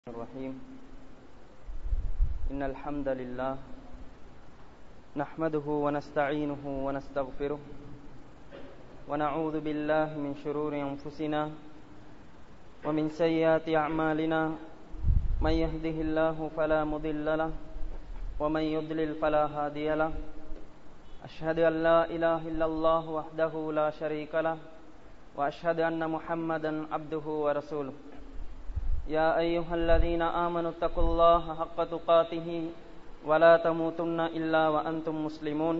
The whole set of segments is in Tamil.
الرحيم إن الحمد لله نحمده ونستعينه ونستغفره ونعوذ بالله من شرور أنفسنا ومن سيئات أعمالنا من يهده الله فلا مضل له ومن يضلل فلا هادي له أشهد أن لا إله إلا الله وحده لا شريك له وأشهد أن محمدا عبده ورسوله يا أيها الذين آمنوا اتقوا الله حق تقاته ولا تموتن إلا وأنتم مسلمون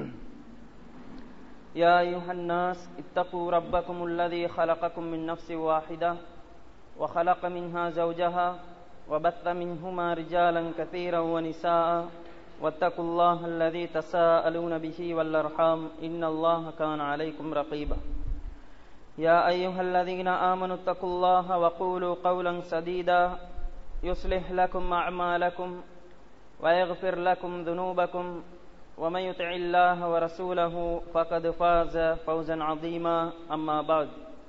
يا أيها الناس اتقوا ربكم الذي خلقكم من نفس واحدة وخلق منها زوجها وبث منهما رجالا كثيرا ونساء واتقوا الله الذي تساءلون به والأرحام إن الله كان عليكم رقيبا يا أيها الذين آمنوا اتقوا الله وقولوا قولا سديدا يصلح لكم أعمالكم ويغفر لكم ذنوبكم ومن يطع الله ورسوله فقد فاز فوزا عظيما أما بعد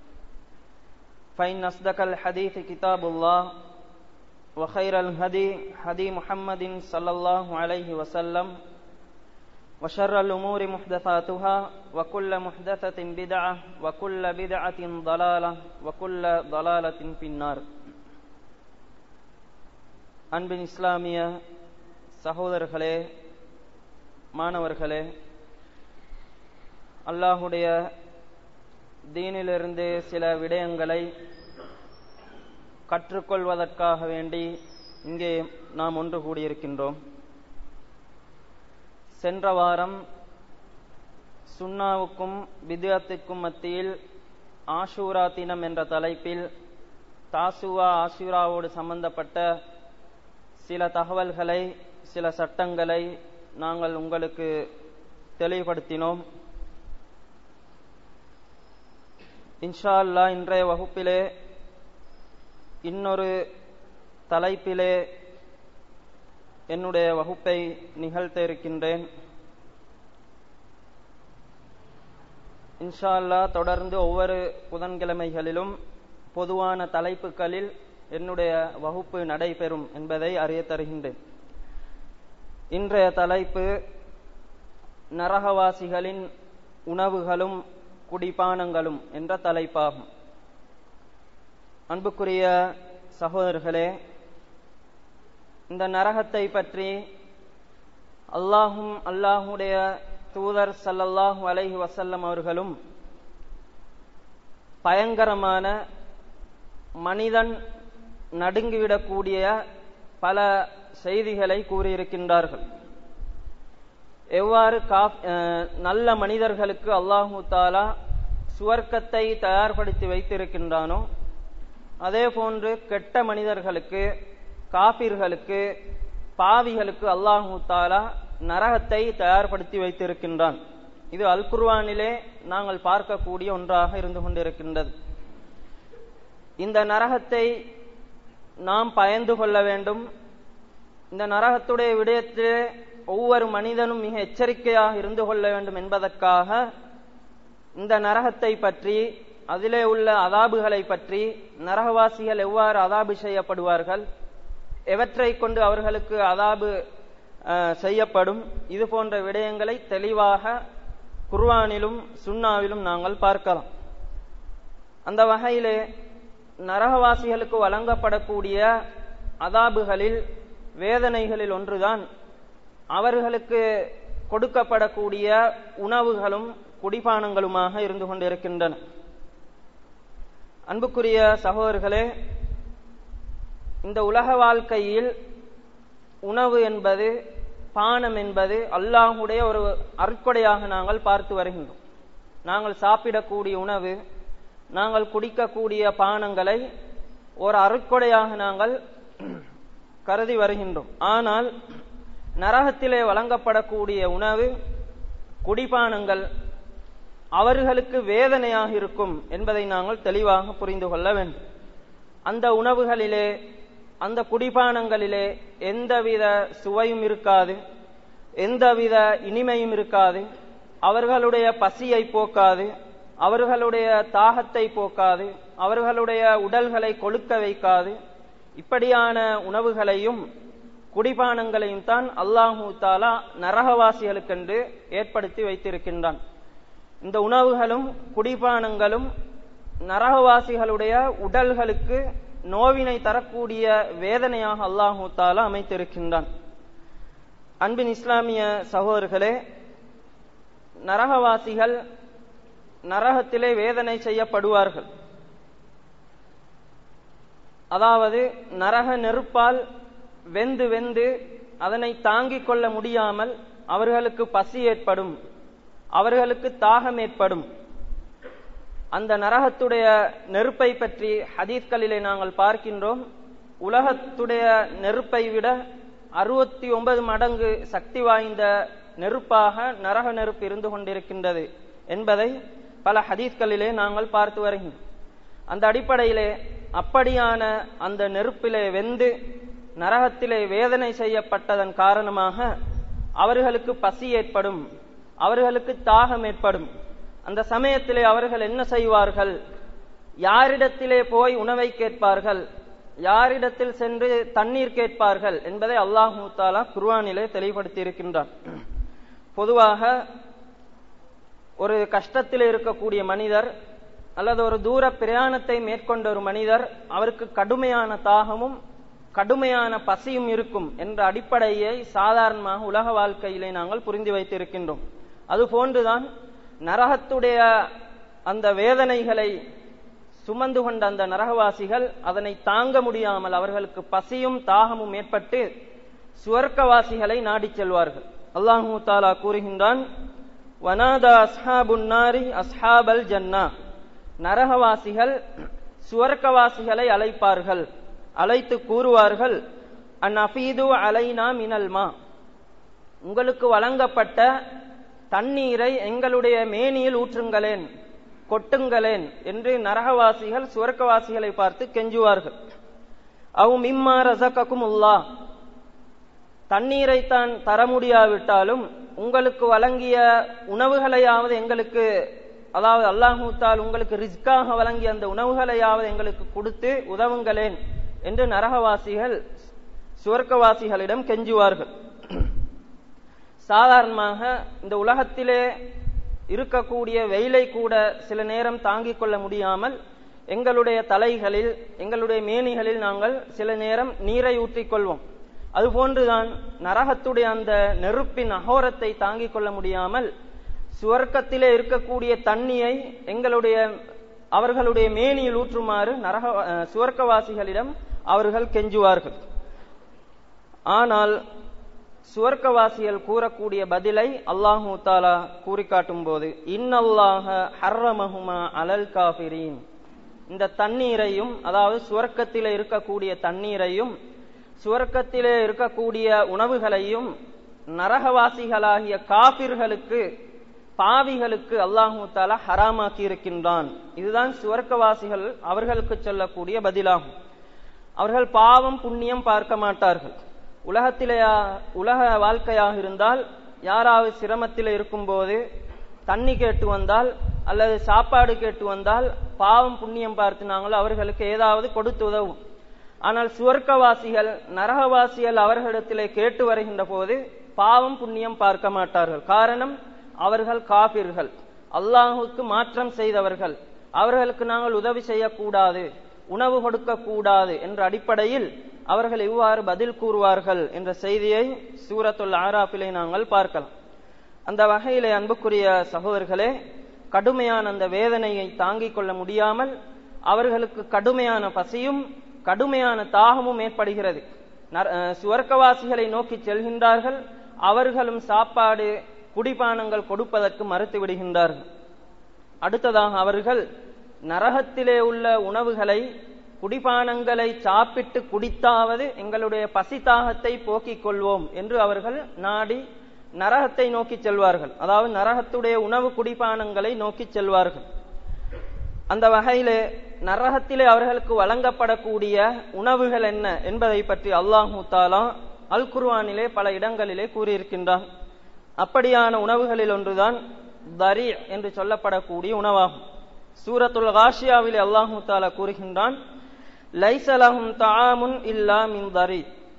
فإن أصدق الحديث كتاب الله وخير الهدي هدي محمد صلى الله عليه وسلم وشر الأمور محدثاتها وكل محدثة بدعة وكل بدعة ضلالة وكل ضلالة في النار அன்பின் இஸ்லாமிய சகோதரர்களே மாணவர்களே அல்லாஹுடைய தீனிலிருந்து சில விடயங்களை கற்றுக்கொள்வதற்காக வேண்டி இங்கே நாம் ஒன்று கூடியிருக்கின்றோம் சென்ற வாரம் சுன்னாவுக்கும் வித்யாத்துக்கும் மத்தியில் ஆஷூரா தினம் என்ற தலைப்பில் தாசுவா ஆஷூராவோடு சம்பந்தப்பட்ட சில தகவல்களை சில சட்டங்களை நாங்கள் உங்களுக்கு தெளிவுபடுத்தினோம் இன்ஷா அல்லா இன்றைய வகுப்பிலே இன்னொரு தலைப்பிலே என்னுடைய வகுப்பை நிகழ்த்த இருக்கின்றேன் இன்ஷா அல்லா தொடர்ந்து ஒவ்வொரு புதன்கிழமைகளிலும் பொதுவான தலைப்புகளில் என்னுடைய வகுப்பு நடைபெறும் என்பதை அறிய தருகின்றேன் இன்றைய தலைப்பு நரகவாசிகளின் உணவுகளும் குடிபானங்களும் என்ற தலைப்பாகும் அன்புக்குரிய சகோதரர்களே இந்த நரகத்தை பற்றி அல்லாஹும் அல்லாஹுடைய தூதர் சல்லல்லாஹு அலைஹி வசல்லம் அவர்களும் பயங்கரமான மனிதன் நடுங்கிவிடக்கூடிய பல செய்திகளை கூறியிருக்கின்றார்கள் எவ்வாறு நல்ல மனிதர்களுக்கு அல்லாஹு தாலா சுவர்க்கத்தை தயார்படுத்தி வைத்திருக்கின்றானோ அதே போன்று கெட்ட மனிதர்களுக்கு காபிர்களுக்கு பாவிகளுக்கு அல்லாஹு தாலா நரகத்தை தயார்படுத்தி வைத்திருக்கின்றான் இது அல் குர்வானிலே நாங்கள் பார்க்கக்கூடிய ஒன்றாக இருந்து கொண்டிருக்கின்றது இந்த நரகத்தை நாம் பயந்து கொள்ள வேண்டும் இந்த நரகத்துடைய விடயத்திலே ஒவ்வொரு மனிதனும் மிக எச்சரிக்கையாக இருந்து கொள்ள வேண்டும் என்பதற்காக இந்த நரகத்தை பற்றி அதிலே உள்ள அதாபுகளை பற்றி நரகவாசிகள் எவ்வாறு அதாபு செய்யப்படுவார்கள் எவற்றை கொண்டு அவர்களுக்கு அதாபு செய்யப்படும் இது போன்ற விடயங்களை தெளிவாக குர்வானிலும் சுன்னாவிலும் நாங்கள் பார்க்கலாம் அந்த வகையிலே நரகவாசிகளுக்கு வழங்கப்படக்கூடிய அதாபுகளில் வேதனைகளில் ஒன்றுதான் அவர்களுக்கு கொடுக்கப்படக்கூடிய உணவுகளும் குடிபானங்களுமாக இருந்து கொண்டிருக்கின்றன அன்புக்குரிய சகோதரர்களே இந்த உலக வாழ்க்கையில் உணவு என்பது பானம் என்பது அல்லாஹுடைய ஒரு அற்கொடையாக நாங்கள் பார்த்து வருகின்றோம் நாங்கள் சாப்பிடக்கூடிய உணவு நாங்கள் குடிக்கக்கூடிய பானங்களை ஒரு அருட்கொடையாக நாங்கள் கருதி வருகின்றோம் ஆனால் நரகத்திலே வழங்கப்படக்கூடிய உணவு குடிபானங்கள் அவர்களுக்கு வேதனையாக இருக்கும் என்பதை நாங்கள் தெளிவாக புரிந்து கொள்ள வேண்டும் அந்த உணவுகளிலே அந்த குடிபானங்களிலே எந்தவித சுவையும் இருக்காது எந்தவித இனிமையும் இருக்காது அவர்களுடைய பசியை போக்காது அவர்களுடைய தாகத்தை போக்காது அவர்களுடைய உடல்களை கொழுக்க வைக்காது இப்படியான உணவுகளையும் குடிபானங்களையும் தான் அல்லாஹு தாலா நரகவாசிகளுக்கென்று ஏற்படுத்தி வைத்திருக்கின்றான் இந்த உணவுகளும் குடிபானங்களும் நரகவாசிகளுடைய உடல்களுக்கு நோவினை தரக்கூடிய வேதனையாக அல்லாஹு தாலா அமைத்திருக்கின்றான் அன்பின் இஸ்லாமிய சகோதரர்களே நரகவாசிகள் நரகத்திலே வேதனை செய்யப்படுவார்கள் அதாவது நரக நெருப்பால் வெந்து வெந்து அதனை தாங்கிக் கொள்ள முடியாமல் அவர்களுக்கு பசி ஏற்படும் அவர்களுக்கு தாகம் ஏற்படும் அந்த நரகத்துடைய நெருப்பை பற்றி ஹதீஸ்களிலே நாங்கள் பார்க்கின்றோம் உலகத்துடைய நெருப்பை விட அறுபத்தி ஒன்பது மடங்கு சக்தி வாய்ந்த நெருப்பாக நரக நெருப்பு இருந்து கொண்டிருக்கின்றது என்பதை பல ஹதீஸ்களிலே நாங்கள் பார்த்து வருகின்றோம் அந்த அடிப்படையிலே அப்படியான அந்த நெருப்பிலே வெந்து நரகத்திலே வேதனை செய்யப்பட்டதன் காரணமாக அவர்களுக்கு பசி ஏற்படும் அவர்களுக்கு தாகம் ஏற்படும் அந்த சமயத்திலே அவர்கள் என்ன செய்வார்கள் யாரிடத்திலே போய் உணவை கேட்பார்கள் யாரிடத்தில் சென்று தண்ணீர் கேட்பார்கள் என்பதை அல்லாஹு தாலா குர்வானிலே தெளிவுபடுத்தி இருக்கின்றார் பொதுவாக ஒரு கஷ்டத்தில் இருக்கக்கூடிய மனிதர் அல்லது ஒரு தூர பிரயாணத்தை மேற்கொண்ட ஒரு மனிதர் அவருக்கு கடுமையான தாகமும் கடுமையான பசியும் இருக்கும் என்ற அடிப்படையை சாதாரணமாக உலக வாழ்க்கையிலே நாங்கள் புரிந்து வைத்திருக்கின்றோம் அதுபோன்றுதான் நரகத்துடைய அந்த வேதனைகளை சுமந்து கொண்ட அந்த நரகவாசிகள் அதனை தாங்க முடியாமல் அவர்களுக்கு பசியும் தாகமும் ஏற்பட்டு சுவர்க்கவாசிகளை நாடிச் செல்வார்கள் அல்லாஹூ தாலா கூறுகின்றான் வனாதா அஸ்ஹாபுன் நாரி அஸ்ஹாபல் ஜன்னா நரகவாசிகள் சுவர்க்கவாசிகளை அழைப்பார்கள் அழைத்து கூறுவார்கள் அன் அஃபீது அலைனா மினல்மா உங்களுக்கு வழங்கப்பட்ட தண்ணீரை எங்களுடைய மேனியில் ஊற்றுங்களேன் கொட்டுங்களேன் என்று நரகவாசிகள் சுவர்க்கவாசிகளை பார்த்து கெஞ்சுவார்கள் அவு மிம்மா ரசகக்கும் உல்லா தண்ணீரை தான் தர முடியாவிட்டாலும் உங்களுக்கு வழங்கிய உணவுகளையாவது எங்களுக்கு அதாவது அல்லாஹூத்தால் உங்களுக்கு ரிஸ்காக வழங்கிய அந்த உணவுகளையாவது எங்களுக்கு கொடுத்து உதவுங்களேன் என்று நரகவாசிகள் சுவர்க்கவாசிகளிடம் கெஞ்சுவார்கள் சாதாரணமாக இந்த உலகத்திலே இருக்கக்கூடிய வெயிலை கூட சில நேரம் தாங்கிக் கொள்ள முடியாமல் எங்களுடைய தலைகளில் எங்களுடைய மேனிகளில் நாங்கள் சில நேரம் நீரை ஊற்றிக் கொள்வோம் அதுபோன்றுதான் நரகத்துடைய அந்த நெருப்பின் அகோரத்தை தாங்கிக் கொள்ள முடியாமல் சுவர்க்கத்திலே இருக்கக்கூடிய தண்ணியை எங்களுடைய அவர்களுடைய மேனியில் ஊற்றுமாறு நரக சுவர்க்கவாசிகளிடம் அவர்கள் கெஞ்சுவார்கள் ஆனால் சுவர்க்கவாசிகள் கூறக்கூடிய பதிலை அல்லாஹூ தாலா கூறி காட்டும் போது இன்னல்லாக ஹர்ரமஹுமா அலல் காபிரீன் இந்த தண்ணீரையும் அதாவது சுவர்க்கத்திலே இருக்கக்கூடிய தண்ணீரையும் சுவர்க்கத்திலே இருக்கக்கூடிய உணவுகளையும் நரகவாசிகளாகிய காபிர்களுக்கு பாவிகளுக்கு அல்லாஹூ தாலா ஹராமாக்கி இருக்கின்றான் இதுதான் சுவர்க்கவாசிகள் அவர்களுக்கு சொல்லக்கூடிய பதிலாகும் அவர்கள் பாவம் புண்ணியம் பார்க்க மாட்டார்கள் உலகத்திலேயா உலக வாழ்க்கையாக இருந்தால் யாராவது சிரமத்தில் இருக்கும்போது தண்ணி கேட்டு வந்தால் அல்லது சாப்பாடு கேட்டு வந்தால் பாவம் புண்ணியம் பார்த்து நாங்கள் அவர்களுக்கு ஏதாவது கொடுத்து உதவும் ஆனால் சுவர்க்கவாசிகள் நரகவாசிகள் அவர்களிடத்திலே கேட்டு வருகின்ற போது பாவம் புண்ணியம் பார்க்க மாட்டார்கள் காரணம் அவர்கள் காபிர்கள் அல்லாஹுக்கு மாற்றம் செய்தவர்கள் அவர்களுக்கு நாங்கள் உதவி செய்யக்கூடாது உணவு கொடுக்க கூடாது என்ற அடிப்படையில் அவர்கள் இவ்வாறு பதில் கூறுவார்கள் என்ற செய்தியை சூரத்துல் ஆராஃபிலே நாங்கள் பார்க்கலாம் அந்த வகையிலே அன்புக்குரிய சகோதரர்களே கடுமையான அந்த வேதனையை தாங்கிக் கொள்ள முடியாமல் அவர்களுக்கு கடுமையான பசியும் கடுமையான தாகமும் ஏற்படுகிறது சுவர்க்கவாசிகளை நோக்கி செல்கின்றார்கள் அவர்களும் சாப்பாடு குடிபானங்கள் கொடுப்பதற்கு மறுத்து விடுகின்றார்கள் அடுத்ததாக அவர்கள் நரகத்திலே உள்ள உணவுகளை குடிபானங்களை சாப்பிட்டு குடித்தாவது எங்களுடைய பசி தாகத்தை போக்கிக் கொள்வோம் என்று அவர்கள் நாடி நரகத்தை நோக்கி செல்வார்கள் அதாவது நரகத்துடைய உணவு குடிபானங்களை நோக்கி செல்வார்கள் அந்த வகையிலே நரகத்திலே அவர்களுக்கு வழங்கப்படக்கூடிய உணவுகள் என்ன என்பதை பற்றி அல்லாஹூ தாலா அல் குர்வானிலே பல இடங்களிலே கூறியிருக்கின்றான் அப்படியான உணவுகளில் ஒன்றுதான் தரி என்று சொல்லப்படக்கூடிய உணவாகும் சூரத்துல் காஷியாவிலே அல்லாஹூ தாலா கூறுகின்றான் லைசலஹும் தாமுன் இல்லா மின் தரி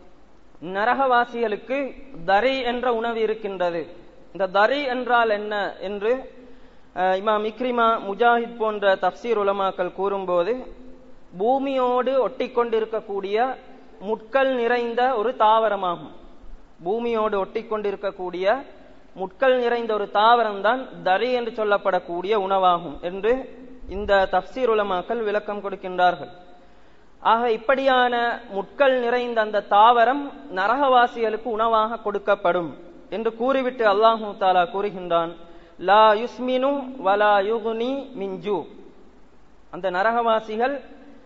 நரகவாசிகளுக்கு தரி என்ற உணவு இருக்கின்றது இந்த தரி என்றால் என்ன என்று அஹ், இமாம் இக்ரிமா முஜாஹித் போன்ற தப்சீர் உலமாக்கள் கூறும்போது பூமியோடு ஒட்டிக்கொண்டிருக்கக்கூடிய முட்கள் நிறைந்த ஒரு தாவரமாகும் பூமியோடு ஒட்டிக்கொண்டிருக்கக்கூடிய முட்கள் நிறைந்த ஒரு தாவரம் தான் தரி என்று சொல்லப்படக்கூடிய உணவாகும் என்று இந்த தப்சீர் உலமாக்கள் விளக்கம் கொடுக்கின்றார்கள் ஆக இப்படியான முட்கள் நிறைந்த அந்த தாவரம் நரகவாசிகளுக்கு உணவாக கொடுக்கப்படும் என்று கூறிவிட்டு அல்லாஹு தாலா கூறுகின்றான் லா யுஸ்மினு வலா யுகுனி மின்ஜு அந்த நரகவாசிகள்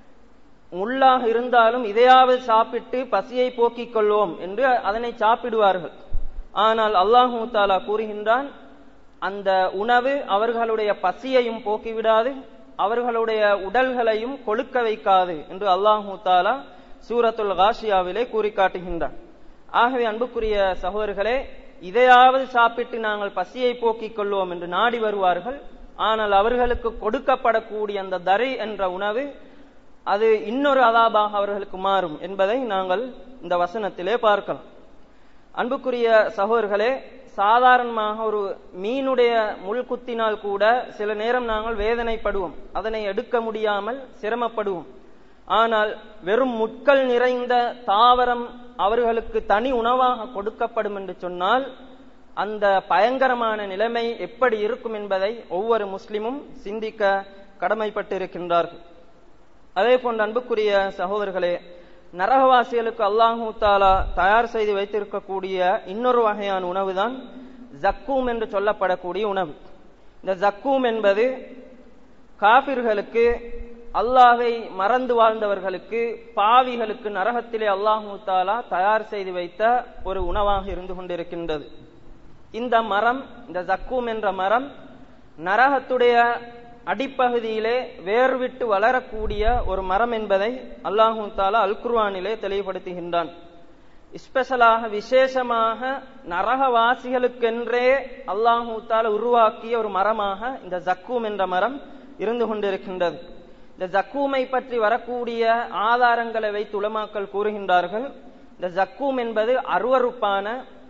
முள்ளாக இருந்தாலும் இதையாவது சாப்பிட்டு பசியை போக்கிக் கொள்வோம் என்று அதனை சாப்பிடுவார்கள் ஆனால் அல்லாஹு தாலா கூறுகின்றான் அந்த உணவு அவர்களுடைய பசியையும் போக்கிவிடாது அவர்களுடைய உடல்களையும் கொழுக்க வைக்காது என்று அல்லாஹு தாலா சூரத்துல் காஷியாவிலே கூறி காட்டுகின்றான் ஆகவே அன்புக்குரிய சகோதரர்களே இதையாவது சாப்பிட்டு நாங்கள் பசியை போக்கிக் கொள்வோம் என்று நாடி வருவார்கள் ஆனால் அவர்களுக்கு கொடுக்கப்படக்கூடிய அந்த தரி என்ற உணவு அது இன்னொரு அதாபாக அவர்களுக்கு மாறும் என்பதை நாங்கள் இந்த வசனத்திலே பார்க்கலாம் அன்புக்குரிய சகோதரர்களே சாதாரணமாக ஒரு மீனுடைய முள் குத்தினால் கூட சில நேரம் நாங்கள் வேதனைப்படுவோம் அதனை எடுக்க முடியாமல் சிரமப்படுவோம் ஆனால் வெறும் முட்கள் நிறைந்த தாவரம் அவர்களுக்கு தனி உணவாக கொடுக்கப்படும் என்று சொன்னால் அந்த பயங்கரமான நிலைமை எப்படி இருக்கும் என்பதை ஒவ்வொரு முஸ்லிமும் சிந்திக்க கடமைப்பட்டிருக்கின்றார்கள் அதே போன்ற அன்புக்குரிய சகோதரர்களே நரகவாசிகளுக்கு அல்லாஹூ தாலா தயார் செய்து வைத்திருக்கக்கூடிய இன்னொரு வகையான உணவு தான் ஜக்கூம் என்று சொல்லப்படக்கூடிய உணவு இந்த ஜக்கூம் என்பது காபிர்களுக்கு அல்லாஹை மறந்து வாழ்ந்தவர்களுக்கு பாவிகளுக்கு நரகத்திலே அல்லாஹூ தாலா தயார் செய்து வைத்த ஒரு உணவாக இருந்து கொண்டிருக்கின்றது இந்த மரம் இந்த ஜக்கூம் என்ற மரம் நரகத்துடைய அடிப்பகுதியிலே வேர்விட்டு வளரக்கூடிய ஒரு மரம் என்பதை அல்லாஹூ தாலா அல் குர்வானிலே தெளிவுபடுத்துகின்றான் ஸ்பெஷலாக விசேஷமாக நரகவாசிகளுக்கென்றே அல்லாஹூ தாலா உருவாக்கிய ஒரு மரமாக இந்த ஜக்கூம் என்ற மரம் இருந்து கொண்டிருக்கின்றது இந்த ஜக்கூமை பற்றி வரக்கூடிய ஆதாரங்களை வைத்து உலமாக்கள் கூறுகின்றார்கள் இந்த ஜக்கூம் என்பது அருவறுப்பான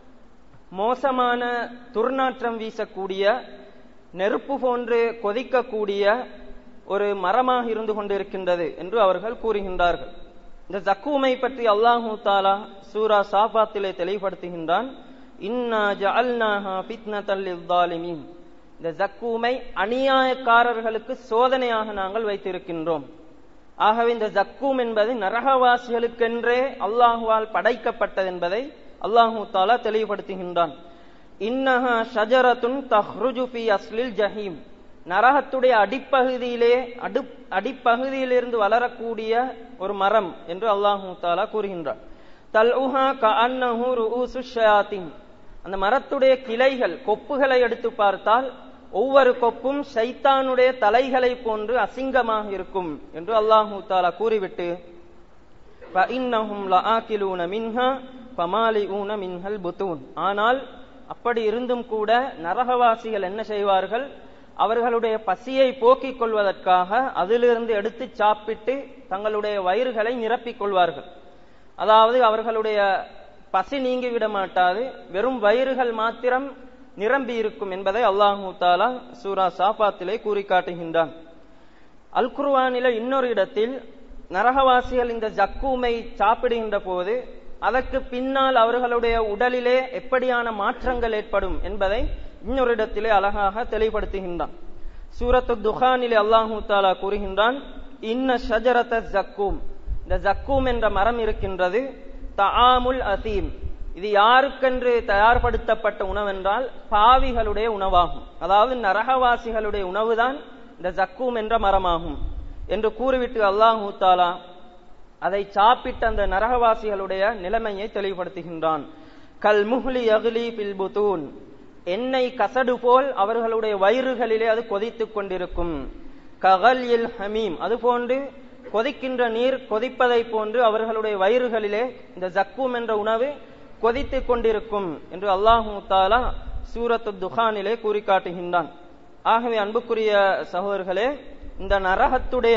மோசமான துர்நாற்றம் வீசக்கூடிய நெருப்பு போன்று கொதிக்கக்கூடிய ஒரு மரமாக இருந்து கொண்டிருக்கின்றது என்று அவர்கள் கூறுகின்றார்கள் இந்த ஜக்கூமை பற்றி அல்லாஹூ தாலா சூரா சாபாத்திலே தெளிவுபடுத்துகின்றான் இன்னா ஜஅல்நாஹா ஃபித்னத்தல் லிஸ்ஸாலிமீன் இந்த ஜக்கூமை அநியாயக்காரர்களுக்கு சோதனையாக நாங்கள் வைத்திருக்கின்றோம் ஆகவே இந்த ஜக்கூம் என்பது நரகவாசிகளுக்கென்றே அல்லாஹுவால் படைக்கப்பட்டது என்பதை அல்லாஹூ தாலா தெளிவுபடுத்துகின்றான் இன்னஹா ஷஜரத்துன் தஹ்ருஜு ஃபி அஸ்லில் ஜஹீம் நரகத்துடைய அடிப்பகுதியிலே அடு அடிப்பகுதியிலிருந்து வளரக்கூடிய ஒரு மரம் என்று அல்லாஹூ தாலா கூறுகின்றார் தல்உஹா கஅன்னஹு ருஊசு ஷயாத்தின் அந்த மரத்துடைய கிளைகள் கொப்புகளை எடுத்து பார்த்தால் ஒவ்வொரு கொப்பும் ஷைத்தானுடைய தலைகளை போன்று அசிங்கமாக இருக்கும் என்று அல்லாஹூ தாலா கூறிவிட்டு فَإِنَّهُمْ لَآكِلُونَ مِنْهَا فَمَالِئُونَ مِنْهَا الْبُطُونَ ஆனால் அப்படி இருந்தும் கூட நரகவாசிகள் என்ன செய்வார்கள் அவர்களுடைய பசியை போக்கிக் கொள்வதற்காக அதிலிருந்து எடுத்து சாப்பிட்டு தங்களுடைய வயிறுகளை நிரப்பிக் கொள்வார்கள் அதாவது அவர்களுடைய பசி நீங்கிவிட மாட்டாது வெறும் வயிறுகள் மாத்திரம் நிரம்பி இருக்கும் என்பதை அல்லாஹூ தாலா சூரா சாபாத்திலே கூறி காட்டுகின்றான் அல் குர்வானில இன்னொரு இடத்தில் நரகவாசிகள் இந்த ஜக்கூமை சாப்பிடுகின்ற போது அதற்கு பின்னால் அவர்களுடைய உடலிலே எப்படியான மாற்றங்கள் ஏற்படும் என்பதை இன்னொரு இடத்திலே அழகாக தெளிவுபடுத்துகின்றான் சூரத்து துஹானிலே அல்லாஹூ தாலா கூறுகின்றான் இன்ன ஷஜரத ஜக்கூம் இந்த ஜக்கூம் என்ற மரம் இருக்கின்றது தஆமுல் அசீம் இது யாருக்கென்று தயார்படுத்தப்பட்ட உணவென்றால் பாவிகளுடைய உணவாகும் அதாவது நரகவாசிகளுடைய உணவுதான் இந்த ஜக்கூம் என்ற மரமாகும் என்று கூறிவிட்டு அல்லாஹூ தாலா அதை சாப்பிட்ட அந்த நரகவாசிகளுடைய நிலைமையை தெளிவுபடுத்துகின்றான் கல் முஹ்லி அகுலி பில்புதூன் எண்ணெய் கசடு போல் அவர்களுடைய வயிறுகளிலே அது கொதித்துக் கொண்டிருக்கும் ககல் இல் ஹமீம் அதுபோன்று கொதிக்கின்ற நீர் கொதிப்பதை போன்று அவர்களுடைய வயிறுகளிலே இந்த ஜக்கூம் என்ற உணவு கொதித்துக் கொண்டிருக்கும் என்று அல்லாஹூ தாலா சூரத்து துஹானிலே கூறி காட்டுகின்றான் ஆகவே அன்புக்குரிய சகோதரர்களே இந்த நரகத்துடைய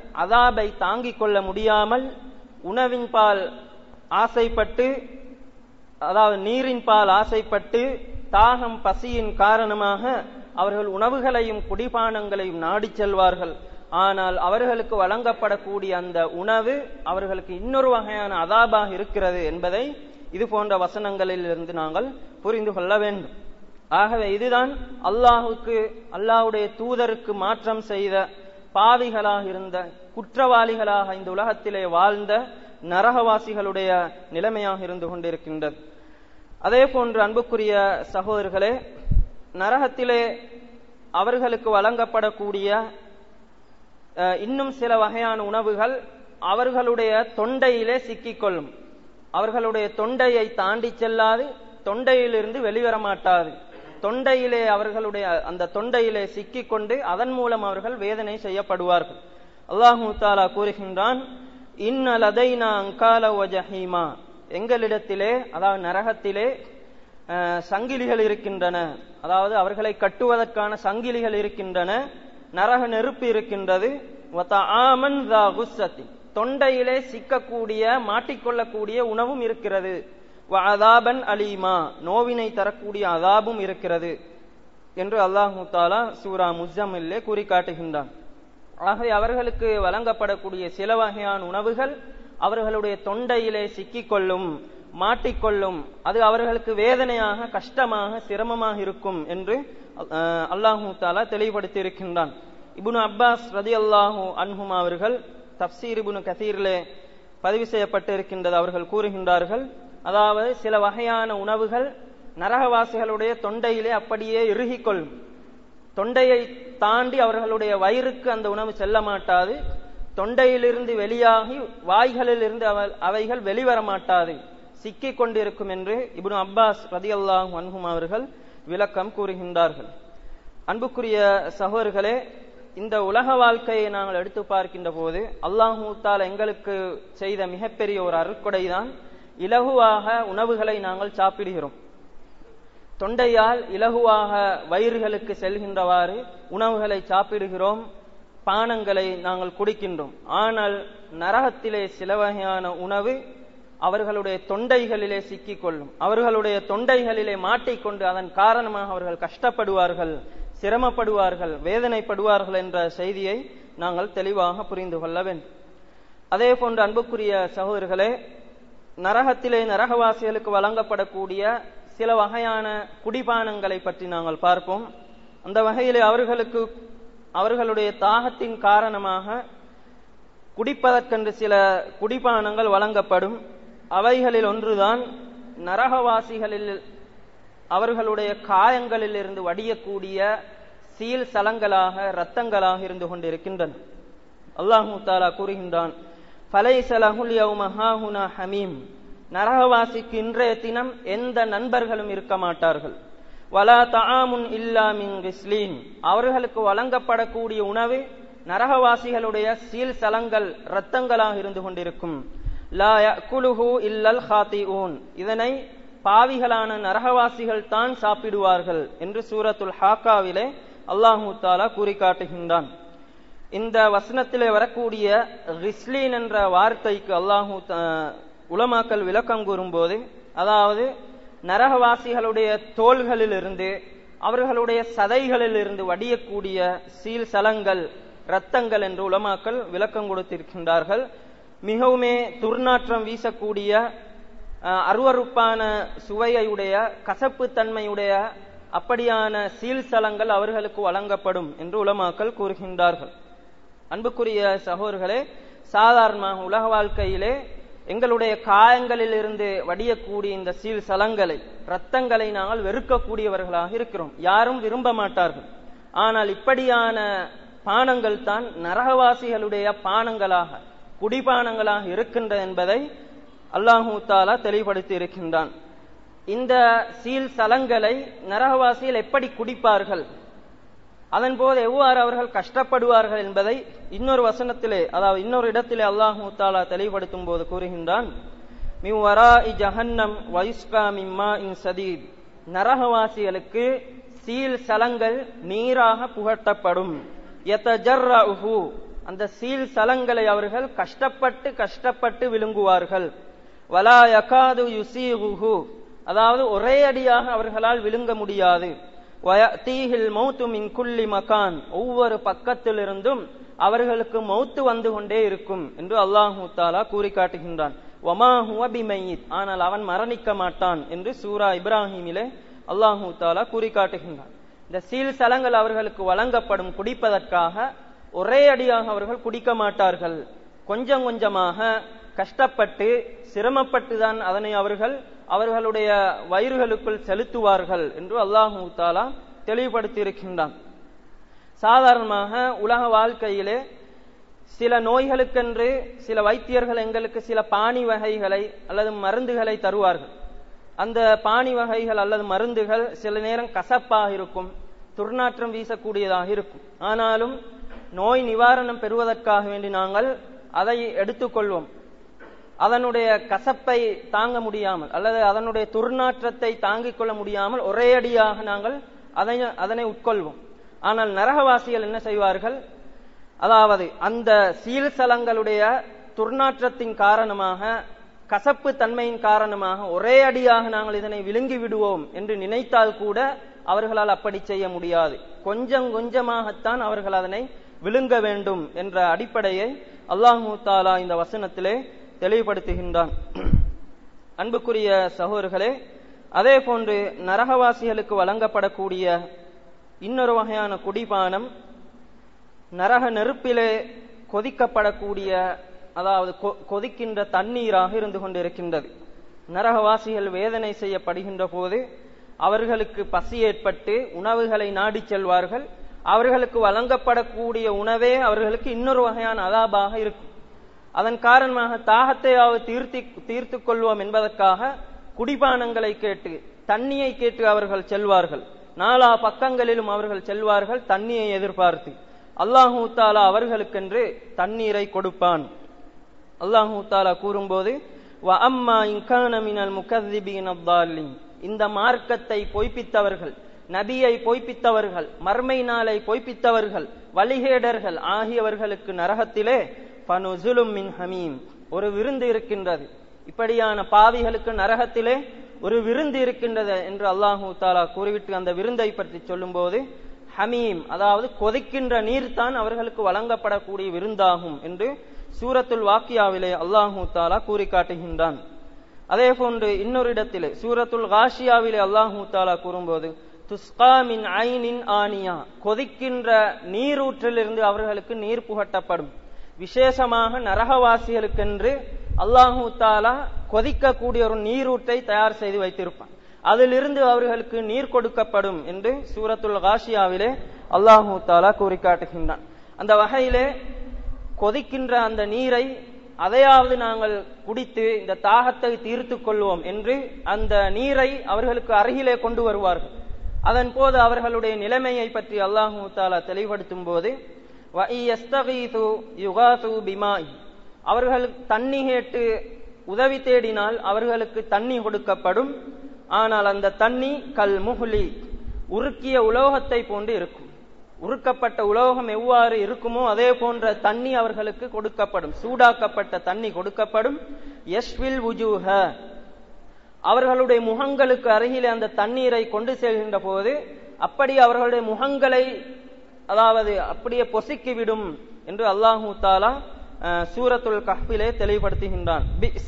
அதாபை தாங்கிக் கொள்ள முடியாமல் உணவின் பால் ஆசைப்பட்டு அதாவது நீரின் பால் ஆசைப்பட்டு தாகம் பசியின் காரணமாக அவர்கள் உணவுகளையும் குடிபானங்களையும் நாடிச் செல்வார்கள் ஆனால் அவர்களுக்கு வழங்கப்படக்கூடிய அந்த உணவு அவர்களுக்கு இன்னொரு வகையான அதாபாக இருக்கிறது என்பதை இது போன்ற வசனங்களில் இருந்து நாங்கள் புரிந்து கொள்ள வேண்டும் ஆகவே இதுதான் அல்லாஹுக்கு அல்லாஹுடைய தூதருக்கு மாற்றம் செய்த பாவிகளாக இருந்த குற்றவாளிகளாக இந்த உலகத்திலே வாழ்ந்த நரகவாசிகளுடைய நிலைமையாக இருந்து கொண்டிருக்கின்றது அதே போன்று அன்புக்குரிய சகோதரர்களே நரகத்திலே அவர்களுக்கு வழங்கப்படக்கூடிய இன்னும் சில வகையான உணவுகள் அவர்களுடைய தொண்டையிலே சிக்கிக்கொள்ளும் அவர்களுடைய தொண்டையை தாண்டி செல்லாது தொண்டையிலிருந்து வெளிவர மாட்டாது தொண்டையிலே அவர்களுடைய அந்த தொண்டையிலே சிக்கிக்கொண்டு அதன் மூலம் அவர்கள் வேதனை செய்யப்படுவார்கள் அல்லாஹு தாலா கூறுகின்றான் இன்னலதைனா அங்கால ஜஹீமா எங்களிடத்திலே அதாவது நரகத்திலே சங்கிலிகள் இருக்கின்றன அதாவது அவர்களை கட்டுவதற்கான சங்கிலிகள் இருக்கின்றன நரக நெருப்பு இருக்கின்றது தொண்டையிலே சிக்கக்கூடிய மாட்டிக்கொள்ளக்கூடிய உணவும் இருக்கிறது அதாபன் அலீமா நோவினை தரக்கூடிய அதாபும் இருக்கிறது என்று அல்லாஹு தாலா சூரா முஜம்மில்லே கூறி காட்டுகின்றான் ஆகவே அவர்களுக்கு வழங்கப்படக்கூடிய சில வகையான உணவுகள் அவர்களுடைய தொண்டையிலே சிக்கிக்கொள்ளும் மாட்டிக்கொள்ளும் அது அவர்களுக்கு வேதனையாக கஷ்டமாக சிரமமாக இருக்கும் என்று அல்லாஹூ தாலா தெளிவுபடுத்தி இருக்கின்றான் இபுனு அப்பாஸ் ரதி அல்லாஹூ அன்ஹும் அவர்கள் தப்சீர் இபுனு கசீரிலே பதிவு செய்யப்பட்டு இருக்கின்றது அவர்கள் கூறுகின்றார்கள் அதாவது சில வகையான உணவுகள் நரகவாசிகளுடைய தொண்டையிலே அப்படியே இறுகிக்கொள்ளும் தொண்டையை தாண்டி அவர்களுடைய வயிறுக்கு அந்த உணவு செல்ல மாட்டாது தொண்டையிலிருந்து வெளியாகி வாய்களிலிருந்து அவைகள் வெளிவர மாட்டாது சிக்கிக் கொண்டிருக்கும் என்று இப்னு அப்பாஸ் ரதி அல்லாஹ் அன்ஹும் அவர்கள் விளக்கம் கூறுகின்றார்கள் அன்புக்குரிய சகோதரர்களே இந்த உலக வாழ்க்கையை நாங்கள் எடுத்து பார்க்கின்ற போது அல்லாஹூ தால் எங்களுக்கு செய்த மிகப்பெரிய ஒரு அருட்கொடை தான் இலகுவாக உணவுகளை நாங்கள் சாப்பிடுகிறோம் தொண்டையால் இலகுவாக வயிறுகளுக்கு செல்கின்றவாறு உணவுகளை சாப்பிடுகிறோம் பானங்களை நாங்கள் குடிக்கின்றோம் ஆனால் நரகத்திலே சில வகையான உணவு அவர்களுடைய தொண்டைகளிலே சிக்கிக்கொள்ளும் அவர்களுடைய தொண்டைகளிலே மாட்டிக்கொண்டு அதன் காரணமாக அவர்கள் கஷ்டப்படுவார்கள் சிரமப்படுவார்கள் வேதனைப்படுவார்கள் என்ற செய்தியை நாங்கள் தெளிவாக புரிந்து கொள்ள வேண்டும் அதே போன்று அன்புக்குரிய சகோதரர்களே நரகத்திலே நரகவாசிகளுக்கு வழங்கப்படக்கூடிய சில வகையான குடிபானங்களை பற்றி நாங்கள் பார்ப்போம் அந்த வகையிலே அவர்களுக்கு அவர்களுடைய தாகத்தின் காரணமாக குடிப்பதற்கென்று சில குடிபானங்கள் வழங்கப்படும் அவைகளில் ஒன்றுதான் நரகவாசிகளில் அவர்களுடைய காயங்களில் இருந்து வடியக்கூடிய சீல் சலங்களாக இரத்தங்களாக இருந்து கொண்டிருக்கின்றன அல்லாஹு தாலா கூறுகின்றான் ஃபலை சலஹுல் யௌமஹாஹுனா ஹமீம் நரகவாசிக்கு இன்றைய தினம் எந்த நண்பர்களும் இருக்க மாட்டார்கள் வலா தஆமுன் இல்லா மின் கிஸ்லீன் அவர்களுக்கு வழங்கப்படக்கூடிய உணவு நரகவாசிகளுடைய சீல் சலங்கள் இரத்தங்களாக இருந்து கொண்டிருக்கும் லா யக்குலுஹு இல்லல் ஹாத்திஊன் இதனை பாவிகளான நரகவாசிகள் தான் சாப்பிடுவார்கள் என்று சூரத்துல் ஹாக்காவிலே அல்லாஹு தாலா கூறி காட்டுகின்றான் இந்த வசனத்திலே வரக்கூடிய ரிஸ்லீன் என்ற வார்த்தைக்கு அல்லாஹு உலமாக்கல் விளக்கம் கூறும்போது அதாவது நரகவாசிகளுடைய தோள்களிலிருந்து அவர்களுடைய சதைகளிலிருந்து வடியக்கூடிய சீல் சலங்கள் இரத்தங்கள் என்று உலமாக்கல் விளக்கம் கொடுத்திருக்கின்றார்கள் மிகவுமே துர்நாற்றம் வீசக்கூடிய அருவறுப்பான சுவையுடைய கசப்பு தன்மையுடைய அப்படியான சீல் சலங்கள் அவர்களுக்கு வழங்கப்படும் என்று உலமாக்கல் கூறுகின்றார்கள் அன்புக்குரிய சகோதர்களே சாதாரணமாக உலக வாழ்க்கையிலே எங்களுடைய காயங்களில் இருந்து வடியக்கூடிய இந்த சீல் சலங்களை ரத்தங்களை நாங்கள் வெறுக்கக்கூடியவர்களாக இருக்கிறோம் யாரும் விரும்ப மாட்டார்கள் ஆனால் இப்படியான பானங்கள் தான் நரகவாசிகளுடைய பானங்களாக குடிபானங்களாக இருக்கின்ற என்பதை அல்லாஹூ தாலா தெளிவுபடுத்தி இருக்கின்றான் இந்த சீல் சலங்களை நரகவாசிகள் எப்படி குடிப்பார்கள் அதன் போது எவ்வாறு அவர்கள் கஷ்டப்படுவார்கள் என்பதை இன்னொரு வசனத்திலே அதாவது இன்னொரு இடத்திலே அல்லாஹு தாலா தெளிவுபடுத்தும் போது கூறுகின்றான் மிவரா இ ஜஹன்னம் வயுஸ்கா மிம்மா இன் சதீத் நரகவாசிகளுக்கு சீல் சலங்கள் நீராக புகட்டப்படும் அந்த சீல் சலங்களை அவர்கள் கஷ்டப்பட்டு கஷ்டப்பட்டு விழுங்குவார்கள் வலா யகாது யுசீஹுஹு அதாவது ஒரே அடியாக அவர்களால் விழுங்க முடியாது தீஹில் மௌத்து மின் குல்லி மகான் ஒவ்வொரு பக்கத்திலிருந்தும் அவர்களுக்கு மௌத்து வந்து கொண்டே இருக்கும் என்று அல்லாஹு தாலா கூறி காட்டுகின்றான் ஒமா ஹுவபிமையித் ஆனால் அவன் மரணிக்க மாட்டான் என்று சூரா இப்ராஹிமிலே அல்லாஹு தாலா கூறி காட்டுகின்றான் இந்த சீல் சலங்கள் அவர்களுக்கு வழங்கப்படும் குடிப்பதற்காக ஒரே அடியாக அவர்கள் குடிக்க மாட்டார்கள் கொஞ்சம் கொஞ்சமாக கஷ்டப்பட்டு சிரமப்பட்டு தான் அதனை அவர்கள் அவர்களுடைய வயிறுகளுக்குள் செலுத்துவார்கள் என்று அல்லாஹு தாலா தெளிவுபடுத்தி இருக்கின்றான் சாதாரணமாக உலக வாழ்க்கையிலே சில நோய்களுக்கென்று சில வைத்தியர்கள் எங்களுக்கு சில பாணி வகைகளை அல்லது மருந்துகளை தருவார்கள் அந்த பாணி வகைகள் அல்லது மருந்துகள் சில நேரம் கசப்பாக இருக்கும் துர்நாற்றம் வீசக்கூடியதாக இருக்கும் ஆனாலும் நோய் நிவாரணம் பெறுவதற்காக வேண்டி நாங்கள் அதை எடுத்துக்கொள்வோம் அதனுடைய கசப்பை தாங்க முடியாமல் அல்லது அதனுடைய துர்நாற்றத்தை தாங்கிக் கொள்ள முடியாமல் ஒரே அடியாக நாங்கள் அதை அதனை உட்கொள்வோம் ஆனால் நரகவாசிகள் என்ன செய்வார்கள் அதாவது அந்த சீல்சலங்களுடைய துர்நாற்றத்தின் காரணமாக கசப்பு தன்மையின் காரணமாக ஒரே அடியாக நாங்கள் இதனை விழுங்கி விடுவோம் என்று நினைத்தால் கூட அவர்களால் அப்படி செய்ய முடியாது கொஞ்சம் கொஞ்சமாகத்தான் அவர்கள் அதனை விழுங்க வேண்டும் என்ற அடிப்படையை அல்லாஹூ தாலா இந்த வசனத்திலே தெளிவுபடுத்துகின்றான் அன்புக்குரிய சகோதரர்களே அதே போன்று நரகவாசிகளுக்கு வழங்கப்படக்கூடிய இன்னொரு வகையான குடிபானம் நரக நெருப்பிலே கொதிக்கப்படக்கூடிய அதாவது கொதிக்கின்ற தண்ணீராக இருந்து கொண்டிருக்கின்றது நரகவாசிகள் வேதனை செய்யப்படுகின்ற போது அவர்களுக்கு பசி ஏற்பட்டு உணவுகளை நாடி செல்வார்கள் அவர்களுக்கு வழங்கப்படக்கூடிய உணவே அவர்களுக்கு இன்னொரு வகையான அதாபாக இருக்கும் அதன் காரணமாக தாகத்தையாவது தீர்த்தி தீர்த்து கொள்வோம் என்பதற்காக குடிபானங்களை கேட்டு தண்ணியை கேட்டு அவர்கள் செல்வார்கள் நாலா பக்கங்களிலும் அவர்கள் செல்வார்கள் தண்ணியை எதிர்பார்த்து அல்லாஹூ தாலா அவர்களுக்கென்று தண்ணீரை கொடுப்பான் அல்லாஹூ தாலா கூறும்போது வ அம்மா இன்கான மினல் முகதிபின் அப்தாலின் இந்த மார்க்கத்தை பொய்ப்பித்தவர்கள் நபியை பொய்ப்பித்தவர்கள் மர்மை நாளை பொய்ப்பித்தவர்கள் வழிகேடர்கள் ஆகியவர்களுக்கு நரகத்திலே பனுசுலும் மின் ஹமீம் ஒரு விருந்து இருக்கின்றது இப்படியான பாவிகளுக்கு நரகத்திலே ஒரு விருந்து இருக்கின்றது என்று அல்லாஹூ தாலா கூறிவிட்டு அந்த விருந்தை பற்றி சொல்லும்போது ஹமீம் அதாவது கொதிக்கின்ற நீர் தான் அவர்களுக்கு வழங்கப்படக்கூடிய விருந்தாகும் என்று சூரத்துல் வாக்கியாவிலே அல்லாஹூ தாலா கூறி காட்டுகின்றான் அதே போன்று இன்னொரு இடத்திலே சூரத்துல் காஷியாவிலே அல்லாஹூ தாலா கூறும்போது துஸ்காமின் ஐனின் ஆனியா கொதிக்கின்ற நீரூற்றிலிருந்து அவர்களுக்கு நீர் புகட்டப்படும் விசேஷமாக நரகவாசிகளுக்கென்று அல்லாஹூ தாலா கொதிக்கக்கூடிய ஒரு நீரூற்றை தயார் செய்து வைத்திருப்பான் அதிலிருந்து அவர்களுக்கு நீர் கொடுக்கப்படும் என்று சூரத்துல் காஷியாவிலே அல்லாஹூ தாலா கூறி காட்டுகின்றான் அந்த வகையிலே கொதிக்கின்ற அந்த நீரை அதையாவது நாங்கள் குடித்து இந்த தாகத்தை தீர்த்து கொள்வோம் என்று அந்த நீரை அவர்களுக்கு அருகிலே கொண்டு வருவார்கள் அதன் போது அவர்களுடைய நிலைமையை பற்றி அல்லாஹூ தாலா தெளிவுபடுத்தும் போது அவர்கள் தண்ணி கேட்டு உதவி தேடினால் அவர்களுக்கு தண்ணி கொடுக்கப்படும் ஆனால் அந்த தண்ணி கல் முகுலி உருக்கிய உலோகத்தை போன்று இருக்கும் உருக்கப்பட்ட உலோகம் எவ்வாறு இருக்குமோ அதே போன்ற தண்ணி அவர்களுக்கு கொடுக்கப்படும் சூடாக்கப்பட்ட தண்ணி கொடுக்கப்படும் யஷ்வில் உஜூஹ அவர்களுடைய முகங்களுக்கு அருகிலே அந்த தண்ணீரை கொண்டு செல்கின்ற போது அப்படி அவர்களுடைய முகங்களை அதாவது அப்படியே பொசுக்கிவிடும் என்று அல்லாஹூ தாலா சூரத்துல் கஹ்பிலே தெளிவுபடுத்துகின்றான்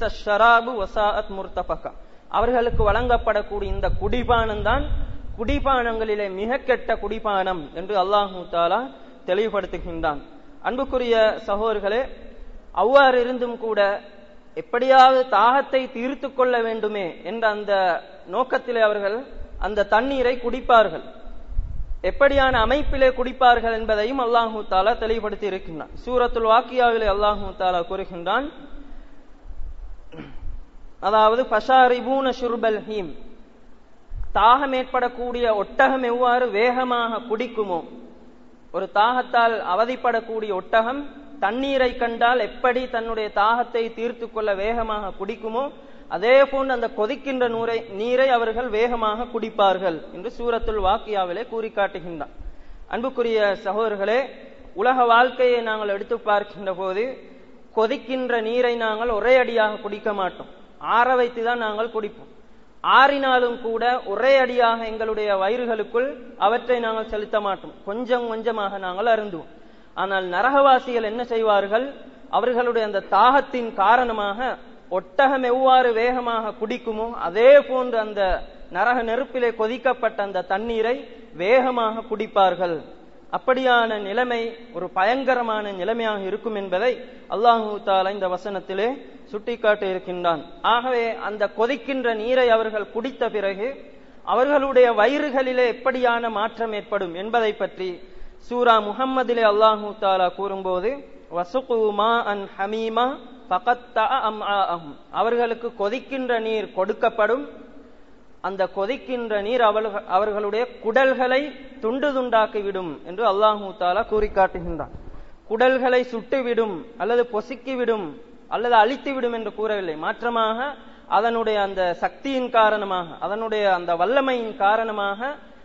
அவர்களுக்கு வழங்கப்படக்கூடிய இந்த குடிபானம் தான் குடிபானங்களிலே மிக கெட்ட குடிபானம் என்று அல்லாஹூ தாலா தெளிவுபடுத்துகின்றான் அன்புக்குரிய சகோதர்களே அவ்வாறு இருந்தும் கூட எப்படியாவது தாகத்தை தீர்த்து கொள்ள வேண்டுமே என்ற அந்த நோக்கத்திலே அவர்கள் அந்த தண்ணீரை குடிப்பார்கள் எப்படியான அமைப்பிலே குடிப்பார்கள் என்பதையும் அல்லாஹூ தாலா தெளிவுபடுத்தி இருக்கின்றான் சூரத்துல் வாக்கியாவிலே அல்லாஹூ தாலா கூறுகின்றான் அதாவது பஷாரிபூன ஷுர்பல் ஹீம் தாகம் ஏற்படக்கூடிய ஒட்டகம் எவ்வாறு வேகமாக குடிக்குமோ ஒரு தாகத்தால் அவதிப்படக்கூடிய ஒட்டகம் தண்ணீரை கண்டால் எப்படி தன்னுடைய தாகத்தை தீர்த்து கொள்ள வேகமாக குடிக்குமோ அதே போன்று அந்த கொதிக்கின்ற நூரை நீரை அவர்கள் வேகமாக குடிப்பார்கள் என்று சூரத்துல் வாக்கியாவிலே கூறி காட்டுகின்றான் அன்புக்குரிய சகோதரர்களே உலக வாழ்க்கையை நாங்கள் எடுத்து பார்க்கின்ற போது கொதிக்கின்ற நீரை நாங்கள் ஒரே அடியாக குடிக்க மாட்டோம் ஆற வைத்து தான் நாங்கள் குடிப்போம் ஆறினாலும் கூட ஒரே அடியாக எங்களுடைய வயிறுகளுக்குள் அவற்றை நாங்கள் செலுத்த மாட்டோம் கொஞ்சம் கொஞ்சமாக நாங்கள் அருந்துவோம் ஆனால் நரகவாசிகள் என்ன செய்வார்கள் அவர்களுடைய அந்த தாகத்தின் காரணமாக ஒட்டகம் எவ்வாறு வேகமாக குடிக்குமோ அதே போன்று அந்த நரக நெருப்பிலே கொதிக்கப்பட்ட அந்த தண்ணீரை வேகமாக குடிப்பார்கள் அப்படியான நிலைமை ஒரு பயங்கரமான நிலைமையாக இருக்கும் என்பதை அல்லாஹு தாலா இந்த வசனத்திலே சுட்டிக்காட்டி இருக்கின்றான் ஆகவே அந்த கொதிக்கின்ற நீரை அவர்கள் குடித்த பிறகு அவர்களுடைய வயிறுகளிலே எப்படியான மாற்றம் ஏற்படும் என்பதை பற்றி சூரா முஹம்மதிலே அல்லாஹு தாலா கூறும்போது வசுகுமா அன் ஹமீமா பகத்தா அம் அவர்களுக்கு கொதிக்கின்ற நீர் கொடுக்கப்படும் அந்த கொதிக்கின்ற நீர் அவர்கள் அவர்களுடைய குடல்களை துண்டு துண்டாக்கிவிடும் என்று அல்லாஹூ தாலா கூறி காட்டுகின்றான் குடல்களை சுட்டுவிடும் அல்லது பொசுக்கிவிடும் அல்லது அழித்துவிடும் என்று கூறவில்லை மாற்றமாக அதனுடைய அந்த சக்தியின் காரணமாக அதனுடைய அந்த வல்லமையின் காரணமாக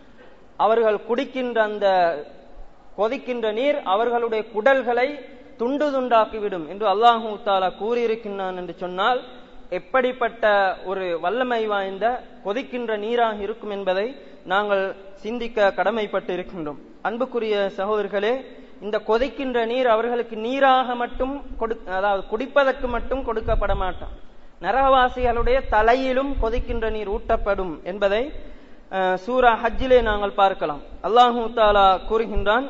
அவர்கள் குடிக்கின்ற அந்த கொதிக்கின்ற நீர் அவர்களுடைய குடல்களை துண்டு துண்டாக்கிவிடும் என்று அல்லாஹூ தாலா கூறியிருக்கின்றான் என்று சொன்னால் எப்படிப்பட்ட ஒரு வல்லமை வாய்ந்த கொதிக்கின்ற நீராக இருக்கும் என்பதை நாங்கள் சிந்திக்க கடமைப்பட்டு இருக்கின்றோம் அன்புக்குரிய சகோதரர்களே இந்த கொதிக்கின்ற நீர் அவர்களுக்கு நீராக மட்டும் கொடு அதாவது குடிப்பதற்கு மட்டும் கொடுக்கப்பட மாட்டான் நரகவாசிகளுடைய தலையிலும் கொதிக்கின்ற நீர் ஊட்டப்படும் என்பதை சூரா ஹஜ்ஜிலே நாங்கள் பார்க்கலாம் அல்லாஹூ தாலா கூறுகின்றான்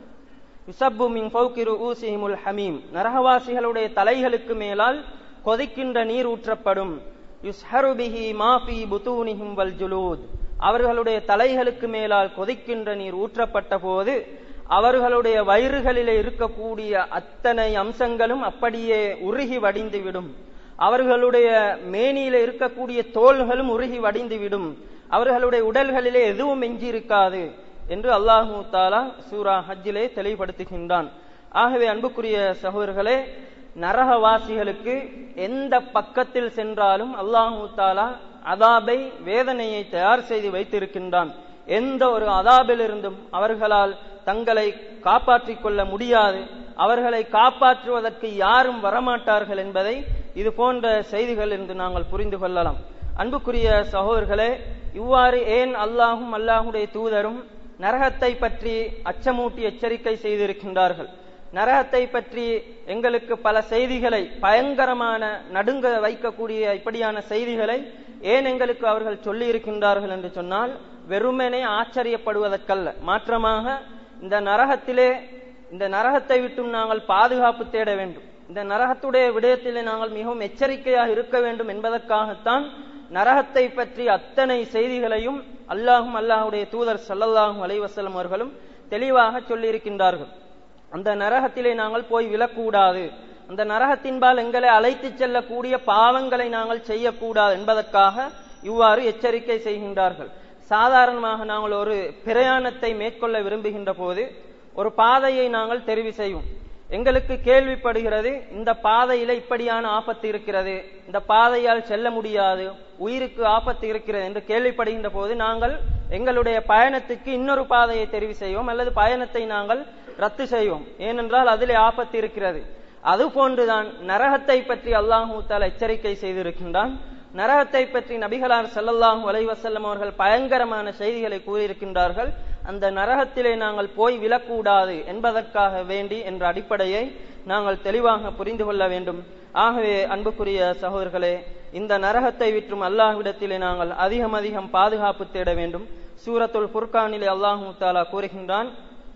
யுசப்பு மின் ஃபௌகிரு ஊசிஹிமுல் ஹமீம் நரகவாசிகளுடைய தலைகளுக்கு மேலால் கொதிக்கின்ற நீர் ஊற்றப்படும் யுஸ்ஹருபிஹி மாஃபி புத்தூனிஹிம் வல் ஜுலூத் அவர்களுடைய தலைகளுக்கு மேலால் கொதிக்கின்ற நீர் ஊற்றப்பட்ட போது அவர்களுடைய வயிறுகளிலே இருக்கக்கூடிய அத்தனை அம்சங்களும் அப்படியே உருகி வடிந்துவிடும் அவர்களுடைய மேனியில இருக்கக்கூடிய தோள்களும் உருகி வடிந்துவிடும் அவர்களுடைய உடல்களிலே எதுவும் எஞ்சியிருக்காது என்று அல்லாஹூ தாலா சூரா ஹஜ்ஜிலே தெளிவுபடுத்துகின்றான் ஆகவே அன்புக்குரிய சகோதரர்களே நரகவாசிகளுக்கு எந்த பக்கத்தில் சென்றாலும் அல்லாஹூ தாலா அதாபை வேதனையை தயார் செய்து வைத்திருக்கின்றான் எந்த ஒரு அதாபிலிருந்தும் அவர்களால் தங்களை காப்பாற்றிக் கொள்ள முடியாது அவர்களை காப்பாற்றுவதற்கு யாரும் வரமாட்டார்கள் என்பதை இது போன்ற செய்திகள் என்று நாங்கள் புரிந்து கொள்ளலாம் அன்புக்குரிய சகோதரர்களே இவ்வாறு ஏன் அல்லாஹும் அல்லாஹுடைய தூதரும் நரகத்தை பற்றி அச்சமூட்டி எச்சரிக்கை செய்திருக்கின்றார்கள் நரகத்தை பற்றி எங்களுக்கு பல செய்திகளை பயங்கரமான நடுங்க வைக்கக்கூடிய இப்படியான செய்திகளை ஏன் எங்களுக்கு அவர்கள் சொல்லி இருக்கின்றார்கள் என்று சொன்னால் வெறுமனே ஆச்சரியப்படுவதற்கல்ல மாற்றமாக இந்த நரகத்திலே இந்த நரகத்தை விட்டும் நாங்கள் பாதுகாப்பு தேட வேண்டும் இந்த நரகத்துடைய விடயத்திலே நாங்கள் மிகவும் எச்சரிக்கையாக இருக்க வேண்டும் என்பதற்காகத்தான் நரகத்தை பற்றி அத்தனை செய்திகளையும் அல்லாஹும் அல்லாஹுடைய தூதர் சல்லல்லாஹும் அலைவசலம் அவர்களும் தெளிவாக சொல்லியிருக்கின்றார்கள் அந்த நரகத்திலே நாங்கள் போய் விழக்கூடாது அந்த நரகத்தின்பால் எங்களை அழைத்து செல்லக்கூடிய பாவங்களை நாங்கள் செய்யக்கூடாது என்பதற்காக இவ்வாறு எச்சரிக்கை செய்கின்றார்கள் சாதாரணமாக நாங்கள் ஒரு பிரயாணத்தை மேற்கொள்ள விரும்புகின்ற போது ஒரு பாதையை நாங்கள் தெரிவு செய்வோம் எங்களுக்கு கேள்விப்படுகிறது இந்த பாதையில இப்படியான ஆபத்து இருக்கிறது இந்த பாதையால் செல்ல முடியாது உயிருக்கு ஆபத்து இருக்கிறது என்று கேள்விப்படுகின்ற போது நாங்கள் எங்களுடைய பயணத்துக்கு இன்னொரு பாதையை தெரிவு செய்வோம் அல்லது பயணத்தை நாங்கள் ரத்து செய்வோம் ஏனென்றால் அதிலே ஆபத்து இருக்கிறது அது போன்றுதான் நரகத்தை பற்றி அல்லாஹூ தால எச்சரிக்கை செய்திருக்கின்றான் நரகத்தை பற்றி நபிகளார் செல்லல்லாஹு வலைவசல்லம் அவர்கள் பயங்கரமான செய்திகளை கூறியிருக்கின்றார்கள் அந்த நரகத்திலே நாங்கள் போய் விழக்கூடாது என்பதற்காக வேண்டி என்ற அடிப்படையை நாங்கள் தெளிவாக புரிந்து கொள்ள வேண்டும் ஆகவே அன்புக்குரிய சகோதரர்களே இந்த நரகத்தை விற்றும் அல்லாஹ்விடத்திலே நாங்கள் அதிகம் அதிகம் பாதுகாப்பு தேட வேண்டும் சூரத்துல் புர்கானிலே அல்லாஹு தாலா கூறுகின்றான்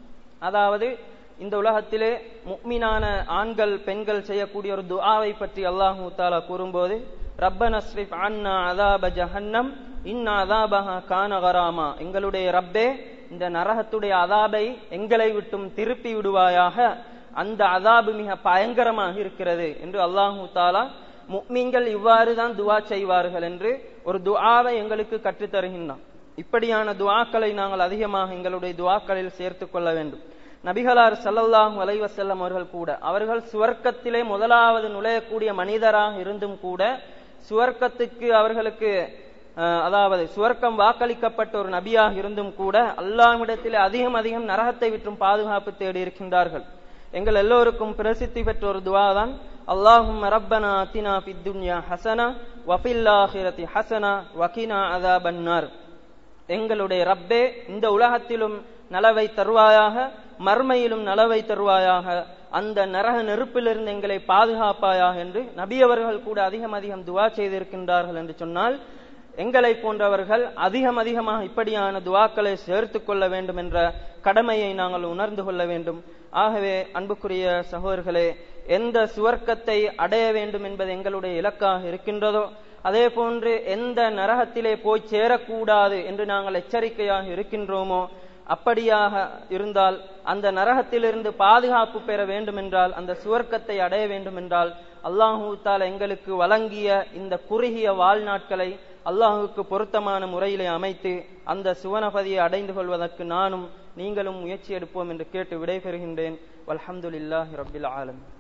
அதாவது இந்த உலகத்திலே முக்மினான ஆண்கள் பெண்கள் செய்யக்கூடிய ஒரு துஆவை பற்றி அல்லாஹு தாலா கூறும்போது ரப்பன ஸ்ரிப் அன்னா அதாப ஜஹன்னம் இன் அதாபஹா கான கராமா எங்களுடைய ரப்பே இந்த நரகத்துடைய அதாபை எங்களை விட்டும் திருப்பி விடுவாயாக அந்த அதாபு மிக பயங்கரமாக இருக்கிறது என்று அல்லாஹு தாலா முக்மீன்கள் இவ்வாறு தான் துவா செய்வார்கள் என்று ஒரு துஆவை எங்களுக்கு கற்றுத் தருகின்றான் இப்படியான துவாக்களை நாங்கள் அதிகமாக எங்களுடைய துவாக்களில் சேர்த்து கொள்ள வேண்டும் நபிகளார் சல்லல்லாஹு அலைவசல்லம் அவர்கள் கூட அவர்கள் சுவர்க்கத்திலே முதலாவது நுழையக்கூடிய மனிதராக இருந்தும் கூட சுவர்க்கத்துக்கு அவர்களுக்கு அஹ், அதாவது சுவர்க்கம் வாக்களிக்கப்பட்ட ஒரு நபியாக இருந்தும் கூட அல்லாஹ்விடத்தில் அதிகம் அதிகம் நரகத்தை விற்றும் பாதுகாப்பு தேடி இருக்கின்றார்கள் எங்கள் எல்லோருக்கும் பிரசித்தி பெற்ற ஒரு துவா தான் அல்லாஹும் ரப்பனா அத்தினா ஃபித் துன்யா ஹசனா வஃபில் ஆஹிரதி ஹசனா வகினா அதாபன்னார் எங்களுடைய ரப்பே இந்த உலகத்திலும் நலவை தருவாயாக மர்மையிலும் நலவை தருவாயாக அந்த நரக நெருப்பிலிருந்து எங்களை பாதுகாப்பாயாக என்று நபி அவர்கள் கூட அதிகம் அதிகம் துவா செய்திருக்கின்றார்கள் என்று சொன்னால் எங்களை போன்றவர்கள் அதிகம் அதிகமாக இப்படியான துவாக்களை சேர்த்து கொள்ள வேண்டும் என்ற கடமையை நாங்கள் உணர்ந்து கொள்ள வேண்டும் ஆகவே அன்புக்குரிய சகோதரர்களே எந்த சுவர்க்கத்தை அடைய வேண்டும் என்பது எங்களுடைய இலக்காக இருக்கின்றதோ அதே போன்று எந்த நரகத்திலே போய் சேரக்கூடாது என்று நாங்கள் எச்சரிக்கையாக இருக்கின்றோமோ அப்படியாக இருந்தால் அந்த நரகத்திலிருந்து பாதுகாப்பு பெற வேண்டும் என்றால் அந்த சுவர்க்கத்தை அடைய வேண்டும் என்றால் அல்லாஹூ தால எங்களுக்கு வழங்கிய இந்த குறுகிய வாழ்நாட்களை அல்லாஹுக்கு பொருத்தமான முறையிலே அமைத்து அந்த சுவனபதியை அடைந்து கொள்வதற்கு நானும் நீங்களும் முயற்சி எடுப்போம் என்று கேட்டு விடைபெறுகின்றேன் வல்ஹம்துலில்லாஹி ரப்பில் ஆலமீன்